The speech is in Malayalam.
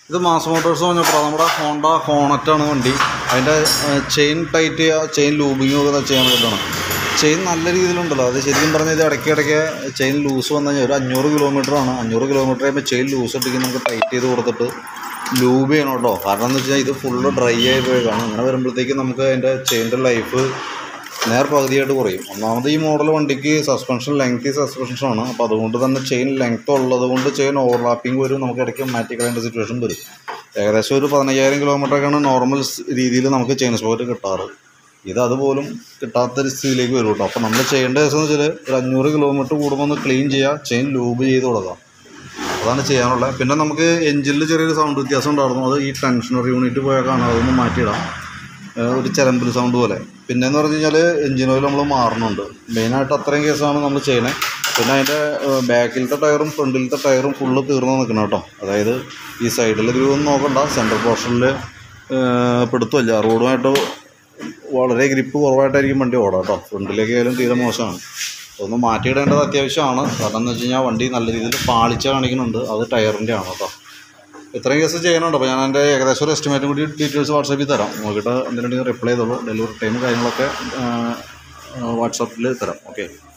ഇത് മാസ് മോട്ടോഴ്സ് പറഞ്ഞപ്പോൾ നമ്മുടെ ഹോണ്ട ഹോണറ്റാണ് വണ്ടി അതിൻ്റെ ചെയിൻ ടൈറ്റ് ചെയ്യുക ചെയിൻ ലൂബിങ് ഒക്കെ ചെയ്യാൻ വേണ്ടിയിട്ടാണ് ചെയിൻ നല്ല രീതിയിലുണ്ടല്ലോ അത് ശരിക്കും പറഞ്ഞാൽ ഇത് ഇടയ്ക്ക് ഇടയ്ക്ക് ചെയിൻ ലൂസ് വന്നു കഴിഞ്ഞാൽ ഒരു അഞ്ഞൂറ് കിലോമീറ്ററാണ് അഞ്ഞൂറ് കിലോമീറ്റർ കഴിയുമ്പോൾ ചെയിൻ ലൂസ് ഇട്ടിട്ട് നമുക്ക് ടൈറ്റ് ചെയ്ത് കൊടുത്തിട്ട് ലൂബ് ചെയ്യണം കേട്ടോ കാരണം എന്ന് വെച്ചാൽ ഇത് ഫുള്ള് ഡ്രൈ ആയി പോയേക്കാണ് അങ്ങനെ വരുമ്പോഴത്തേക്കും നമുക്ക് അതിൻ്റെ ചെയിൻ്റെ ലൈഫ് നേർ പകുതിയായിട്ട് കുറയും ഒന്നാമത് ഈ മോഡൽ വണ്ടിക്ക് സസ്പെൻഷൻ ലെങ്തി സസ്പെൻഷനാണ് അപ്പോൾ അതുകൊണ്ട് തന്നെ ചെയിൻ ലെങ്ത് ഉള്ളത് കൊണ്ട് ചെയിൻ ഓവർലാപ്പിംഗ് വരും നമുക്ക് ഇടയ്ക്ക് മാറ്റി കളയേണ്ട സിറ്റുവേഷൻ വരും ഏകദേശം ഒരു പതിനയ്യായിരം കിലോമീറ്ററൊക്കെയാണ് നോർമൽ രീതിയിൽ നമുക്ക് ചെയിൻ സ്പോക്കറ്റ് കിട്ടാറ് ഇത് അതുപോലും കിട്ടാത്ത ഒരു സ്ഥിതിയിലേക്ക് വരും കേട്ടോ അപ്പോൾ നമ്മൾ ചെയ്യേണ്ട ദിവസം എന്ന് വെച്ചാൽ ഒരു അഞ്ഞൂറ് കിലോമീറ്റർ കൂടുമ്പോൾ ഒന്ന് ക്ലീൻ ചെയ്യുക ചെയിൻ ലൂബ് ചെയ്ത് കൊടുക്കാം അതാണ് ചെയ്യാനുള്ളത് പിന്നെ നമുക്ക് എഞ്ചിനിൽ ചെറിയൊരു സൗണ്ട് വ്യത്യാസം ഉണ്ടായിരുന്നു അത് ഈ ടെൻഷനർ യൂണിറ്റ് പോയേക്കാണ് അതൊന്ന് മാറ്റിയിടാം ഏഹ് ഒരു ചിലമ്പിൽ സൗണ്ട് പോലെ പിന്നെ എന്ന് പറഞ്ഞു കഴിഞ്ഞാൽ എഞ്ചിൻ ഓയിൽ നമ്മൾ മാറുന്നുണ്ട് മെയിനായിട്ട് അത്രയും കേസാണ് നമ്മൾ ചെയ്യണേ പിന്നെ അതിൻ്റെ ബാക്കിലത്തെ ടയറും ഫ്രണ്ടിലത്തെ ടയറും ഫുള്ള് തീർന്ന് നിൽക്കണം കേട്ടോ അതായത് ഈ സൈഡിൽ ഗ്രൂ ഒന്നും നോക്കണ്ട സെൻറ്റർ പോർഷനിൽ പിടുത്തമില്ല റോഡുമായിട്ട് വളരെ ഗ്രിപ്പ് കുറവായിട്ടായിരിക്കും വണ്ടി ഓടാം കേട്ടോ ഫ്രണ്ടിലേക്ക് ആയാലും തീരെ മോശമാണ് ഒന്ന് മാറ്റിയിടേണ്ടത് അത്യാവശ്യമാണ് കാരണം എന്ന് വെച്ച് കഴിഞ്ഞാൽ വണ്ടി നല്ല രീതിയിൽ പാളിച്ച കാണിക്കുന്നുണ്ട് അത് ടയറിൻ്റെ ആണ് കേട്ടോ ഇത്രയും കേസ് ചെയ്യാനുണ്ട് അപ്പോൾ ഞാൻ എൻ്റെ ഏകദേശം ഒരു എസ്റ്റിമേറ്റും കൂടി ഡീറ്റെയിൽസ് വാട്സാപ്പിൽ തരാം നോക്കിയിട്ട് എന്തിനുണ്ടെങ്കിൽ റിപ്ലൈ ചെയ്തോളൂ ഡെലിവറി ടൈം കാര്യങ്ങളൊക്കെ വാട്സാപ്പിൽ തരാം ഓക്കെ